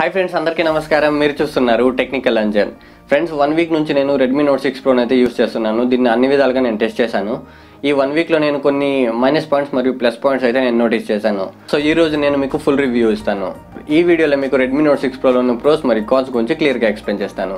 hi friends అందరికీ నమస్కారం మీరు చూస్తున్నారు technical Anjan friends one week నుంచి నేను రెడ్మీ నోట్ సిక్స్ ప్రోని అయితే యూస్ చేస్తున్నాను దీన్ని అన్ని విధాలుగా నేను టెస్ట్ చేశాను ఈ వన్ వీక్లో నేను కొన్ని మైనస్ పాయింట్స్ మరియు ప్లస్ పాయింట్స్ అయితే నేను నోటీస్ చేశాను సో ఈ రోజు నేను మీకు ఫుల్ రివ్యూ ఇస్తాను ఈ వీడియోలో మీకు రెడ్మీ నోట్ సిక్స్ ప్రోలో ఉన్న ప్రోస్ మరియు కాన్స్ గురించి క్లియర్గా ఎక్స్ప్లెయిన్ చేస్తాను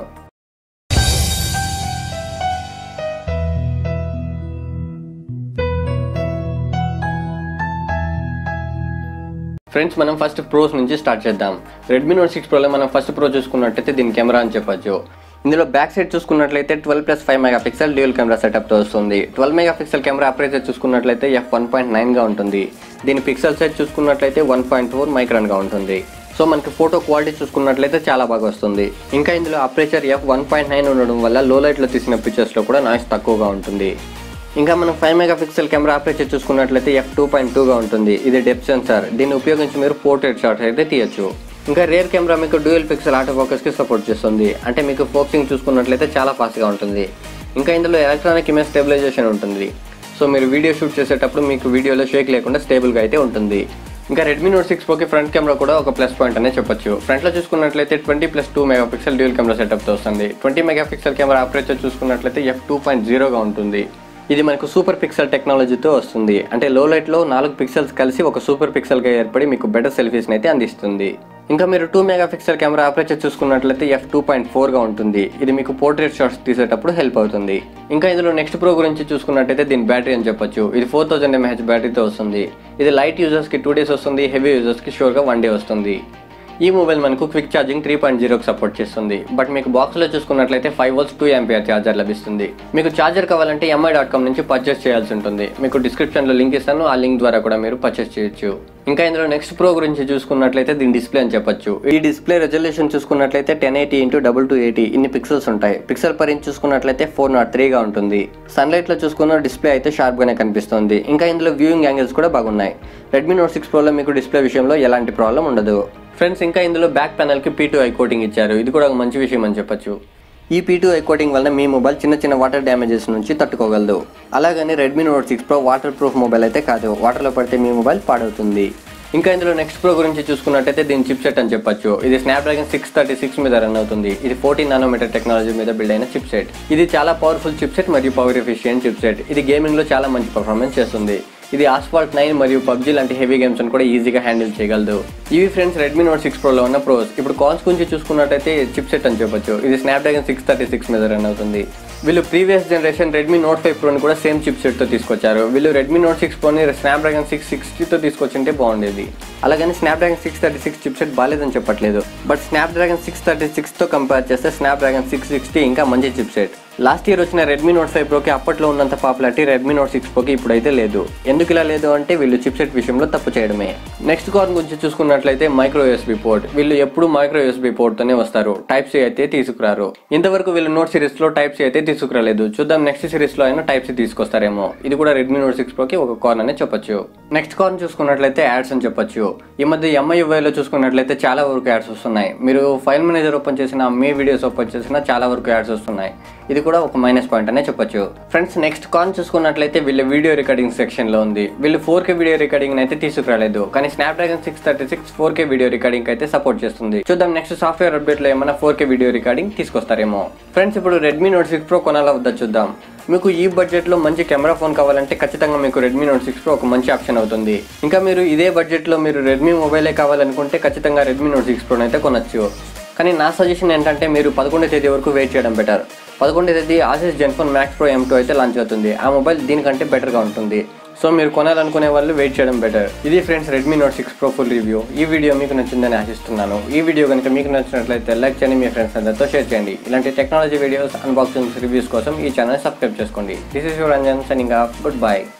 ఫ్రెండ్స్ మనం ఫస్ట్ ప్రోస్ నుంచి స్టార్ట్ చేద్దాం రెడ్మీ నోట్ సిక్స్ ప్రోలో మనం ఫస్ట్ ప్రో చూసుకున్నట్టయితే దీని కెమెరా అని చెప్పొచ్చు ఇందులో బ్యాక్ సైడ్ చూసుకున్నట్లయితే twelve plus five mega pixel dual camera సెటప్తో వస్తుంది twelve mega pixel camera aperture చూసుకున్నట్లయితే ఎఫ్ వన్ పాయింట్ నైన్గా ఉంటుంది దీని పిక్సెల్ సైజ్ చూసుకున్నట్లయితే వన్ పాయింట్ ఫోర్ మైక్రాన్గా ఉంటుంది సో మనకి ఫోటో క్వాలిటీ చూసుకున్నట్లయితే చాలా బాగా వస్తుంది ఇంకా ఇందులో aperture F one point nine ఉండడం వల్ల లో లైట్లో తీసిన పిక్చర్స్లో కూడా నాయిస్ తక్కువగా ఉంటుంది ఇంకా మనం five mega pixel camera aperture చూసుకున్నట్లయితే ఎఫ్ టూ పాయింట్ టూగా ఉంటుంది ఇది డెప్ సెన్సార్ దీన్ని ఉపయోగించి మీరు పోర్ట్రేట్ షాట్స్ అయితే తీయచ్చు ఇంకా రేర్ కెమెరా మీకు డ్యూయల్ పిక్సెల్ ఆటో ఫోకస్కి సపోర్ట్ చేస్తుంది అంటే మీకు ఫోకసింగ్ చూసుకున్నట్లయితే చాలా ఫాస్ట్గా ఉంటుంది ఇంకా ఇందులో ఎలక్ట్రానిక్ ఇమేజ్ స్టెబిలైజేషన్ ఉంటుంది సో మీరు వీడియో షూట్ చేసేటప్పుడు మీకు వీడియోలో షేక్ లేకుండా స్టేబుల్గా అయితే ఉంటుంది ఇంకా రెడ్మీ నోట్ సిక్స్ ప్రోకి ఫ్రంట్ కెమెరా కూడా ఒక ప్లస్ పాయింట్ అనే చెప్పొచ్చు ఫ్రంట్లో చూసుకున్నట్లయితే twenty plus two mega pixel dual camera సెటప్తో వస్తుంది twenty mega pixel camera aperture చూసుకున్నట్లయితే ఎఫ్ టూ పాయింట్ జీరోగా ఉంటుంది ఇది మనకు సూపర్ పిక్సెల్ టెక్నాలజీతో వస్తుంది అంటే లో లైట్లో నాలుగు పిక్సెల్స్ కలిసి ఒక సూపర్ పిక్సెల్గా ఏర్పడి మీకు బెటర్ సెల్ఫీస్ని అయితే అందిస్తుంది ఇంకా మీరు two mega pixel camera aperture చూసుకున్నట్లయితే ఎఫ్ టూ పాయింట్ ఫోర్గా ఉంటుంది ఇది మీకు పోర్ట్రేట్ షాట్స్ తీసేటప్పుడు హెల్ప్ అవుతుంది ఇంకా ఇందులో నెక్స్ట్ ప్రో గురించి చూసుకున్నట్టయితే దీని బ్యాటరీ అని చెప్పొచ్చు ఇది ఫోర్ థౌసండ్ ఎంహెచ్ బ్యాటరీతో వస్తుంది ఇది లైట్ యూజర్స్కి టూ డేస్ వస్తుంది హెవీ యూజర్స్కి షూర్గా వన్ డే వస్తుంది ఈ మొబైల్ మనకు క్విక్ ఛార్జింగ్ త్రీ పాయింట్ జీరోకి సపోర్ట్ చేస్తుంది బట్ మీకు బాక్స్లో చూసుకున్నట్లయితే five volts two ampere charger లభిస్తుంది మీకు ఛార్జర్ కావాలంటే ఎంఐ డాట్ కామ్ నుంచి పర్చేస్ చేయాల్సి ఉంటుంది మీకు డిస్క్రిప్షన్లో లింక్ ఇస్తాను ఆ లింక్ ద్వారా కూడా మీరు పర్చేస్ చేయొచ్చు ఇంకా ఇందులో నెక్స్ట్ ప్రో గురించి చూసుకున్నట్లయితే దీని డిస్ప్లే అని చెప్పొచ్చు ఈ డిస్ప్లే రెజల్యూషన్ చూసుకున్నట్లయితే ten eighty into double two eighty ఇన్ని పిక్సెల్స్ ఉంటాయి పిక్సెల్ పర్ ఇంచ్ చూసుకున్నట్లయితే ఫోర్ నాట్ త్రీగా ఉంటుంది సన్లైట్లో చూసుకున్న డిస్ప్లే అయితే షార్ప్గానే కనిపిస్తుంది ఇంకా ఇందులో వ్యూయింగ్ యాంగిల్స్ కూడా బాగున్నాయి రెడ్మీ నోట్ సిక్స్ ప్రోలో మీకు డిస్ప్లే విషయంలో ఎలాంటి ప్రాబ్లం ఉండదు ఫ్రెండ్స్ ఇంకా ఇందులో బ్యాక్ ప్యానల్కి పీ టూ ఐ కోటింగ్ ఇచ్చారు ఇది కూడా ఒక మంచి విషయం అని చెప్పొచ్చు ఈ పీ టూ ఐ కోటింగ్ వల్ల మీ మొబైల్ చిన్న చిన్న వాటర్ డ్యామేజెస్ నుంచి తట్టుకోగలదు అలాగని Redmi Note six pro water proof mobile అయితే కాదు వాటర్లో పడితే మీ మొబైల్ పాడవుతుంది ఇంకా ఇందులో నెక్స్ట్ ప్రో గురించి చూసుకున్నట్టయితే దీని చిప్ సెట్ అని చెప్పొచ్చు ఇది స్నాప్డ్రాగన్ సిక్స్ థర్టీ సిక్స్ మీద రన్ అవుతుంది ఇది ఫోర్టీన్ నానోమీటర్ టెక్నాలజీ మీద బిల్డ్ అయిన చిప్ సెట్ ఇది చాలా పవర్ఫుల్ చిప్ సెట్ మరియు పవర్ ఎఫిషియెంట్ చిప్ సెట్ ఇది గేమింగ్లో చాలా మంచి పర్ఫార్మెన్స్ చేస్తుంది ఇది ఆస్ఫాల్ట్ నైన్ మరియు పబ్జీ లాంటి హెవీ గేమ్స్ కూడా ఈజీగా హ్యాండిల్ చేయగలదు ఇవి ఫ్రెండ్స్ రెడ్మీ నోట్ సిక్స్ ప్రోలో ఉన్న ప్రోస్ ఇప్పుడు కాన్స్ గురించి చూసుకున్నట్టయితే చిప్ సెట్ అని చెప్పొచ్చు ఇది స్నాప్డ్రాగన్ సిక్స్ థర్టీ సిక్స్ మీద రన్ అవుతుంది వీళ్ళు previous generation Redmi Note five ప్రోని కూడా సేమ్ చిప్ సెట్తో తీసుకొచ్చారు వీళ్ళు రెడ్మీ నోట్ సిక్స్ ప్రోని స్నాప్డ్రాగన్ సిక్స్ సిక్స్టీతో తీసుకొచ్చింటే బాగుండేది అలాగని Snapdragon six thirty six chip set బాగాలేదని చెప్పట్లేదు బట్ స్నాప్డ్రాగన్ సిక్స్ థర్టీ సిక్స్తో కంపేర్ చేస్తే స్నాప్డ్రాగన్ సిక్స్ సిక్స్టీ ఇంకా మంచి చిప్ సెట్ లాస్ట్ ఇయర్ వచ్చిన రెడ్మీ నోట్ ఫైవ్ ప్రోకి అప్పట్లో ఉన్నంత పాపులారిటీ రెడ్మీ నోట్ సిక్స్ ప్రోకి ఇప్పుడైతే లేదు ఎందుకు ఇలా లేదు అంటే వీళ్ళు చిప్సెట్ విషయంలో తప్పు చేయడమే నెక్స్ట్ కార్న్ గురించి చూసుకున్నట్లయితే మైక్రో యూఎస్బీ పోర్ట్ వీళ్ళు ఎప్పుడు మైక్రో యూఎస్బీ పోర్ట్తోనే వస్తారు టైప్ సి అయితే తీసుకురారు ఇంతవరకు వీళ్ళు నోట్ సిరీస్లో టైప్ సి అయితే తీసుకురాలేదు చూద్దాం నెక్స్ట్ సిరీస్లో అయినా టైప్ సి తీసుకొస్తారేమో ఇది కూడా రెడ్మీ నోట్ సిక్స్ ప్రోకి ఒక కార్న్ అనే చెప్పొచ్చు నెక్స్ట్ కార్న్ చూసుకున్నట్లయితే యాడ్స్ అని చెప్పొచ్చు ఈ మధ్య ఎంఐయుఐలో చూసుకున్నట్లయితే చాలా వరకు యాడ్స్ వస్తున్నాయి మీరు ఫైల్ మేనేజర్ ఓపెన్ చేసిన మీ వీడియోస్ ఓపెన్ చేసినా చాలా వరకు యాడ్స్ వస్తున్నాయి ఇది కూడా ఒక మైనస్ పాయింట్ అనే చెప్పొచ్చు ఫ్రెండ్స్ నెక్స్ట్ కాన్ చూసుకున్నట్లయితే వీళ్ళ వీడియో రికార్డింగ్ సెక్షన్ లో ఉంది వీళ్ళు ఫోర్ కే వీడియో రికార్డింగ్ అయితే తీసుకురాలేదు కానీ Snapdragon six thirty six four K video recording అయితే సపోర్ట్ చేస్తుంది చూద్దాం నెక్స్ట్ సాఫ్ట్వేర్ అప్డేట్ లో ఏమైనా ఫోర్ కే వీడియో రికార్డింగ్ తీసుకొస్తారేమో ఫ్రెండ్స్ ఇప్పుడు రెడ్మీ నోట్ సిక్స్ ప్రో కొనాలా వద్దా చూద్దాం మీకు ఈ బడ్జెట్లో మంచి కెమెరా ఫోన్ కావాలంటే ఖచ్చితంగా మీకు రెడ్మీ నోట్ సిక్స్ ప్రో ఒక మంచి ఆప్షన్ అవుతుంది ఇంకా మీరు ఇదే బడ్జెట్లో మీరు రెడ్మీ మొబైలే కావాలనుకుంటే ఖచ్చితంగా రెడ్మీ నోట్ సిక్స్ ప్రోని అయితే కొనొచ్చు కానీ నా సజెషన్ ఏంటంటే మీరు పదకొండో తేదీ వరకు వెయిట్ చేయడం బెటర్ పదకొండో తేదీ Asus Zenfone Max Pro M two అయితే లాంచ్ అవుతుంది ఆ మొబైల్ దీనికంటే బెటర్గా ఉంటుంది సో మీరు కొనాలనుకునే వాళ్ళు వెయిట్ చేయడం బెటర్ ఇది friends Redmi Note six pro full review ఈ వీడియో మీకు నచ్చిందని ఆశిస్తున్నాను ఈ వీడియో కనుక మీకు నచ్చినట్లయితే లైక్ చేయండి మీ ఫ్రెండ్స్ అందరితో షేర్ చేయండి ఇలాంటి టెక్నాలజీ వీడియోస్ అన్బాక్సింగ్స్ రివ్యూస్ కోసం ఈ ఛానల్ సబ్స్క్రైబ్ చేసుకోండి this is your Ranjan signing good by